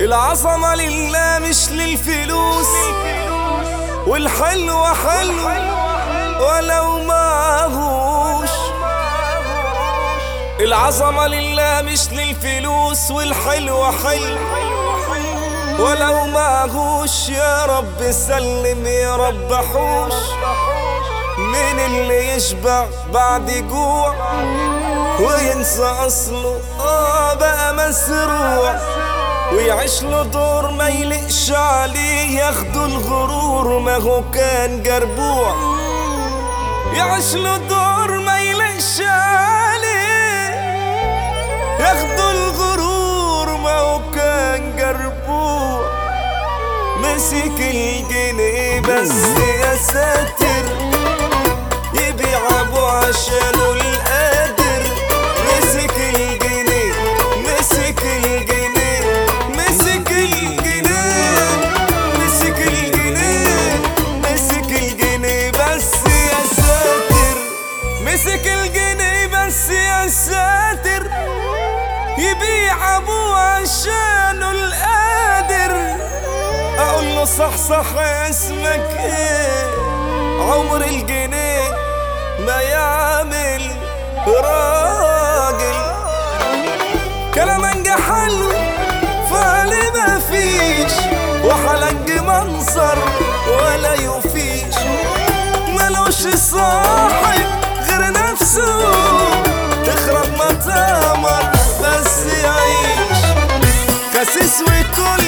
العظمة لله مش للفلوس والحلو حلو ولو معهوش العظمة لله مش للفلوس والحلو حلو ولو معهوش يا رب سلم يا رب حوش من اللي يشبع بعد جوع وينسى اصله اه بقى مسروع ويعيش له دور ما يلقش عليه ياخده الغرور ما هو كان جربوع يعيش له دور ما يلقش عليه ياخده الغرور ما هو كان جربوع مسك الجنيه بس يا ساتر يبيع ابو عشانه القادر مسك الجنيه مسك الجنيه مسك الجنيه مسك الجنيه مسك الجنيه بس يا ساتر مسك الجنيه بس يا ساتر يبيع ابوه عشانه القادر اقول له صح صح اسمك ايه عمر الجنيه ما يعمل راجل كلامنج حلو فعلي ما فيش وحلنج منظر ولا يفيش ملوش صاحب غير نفسه تخرب ما تامر بس يعيش خسيس وكل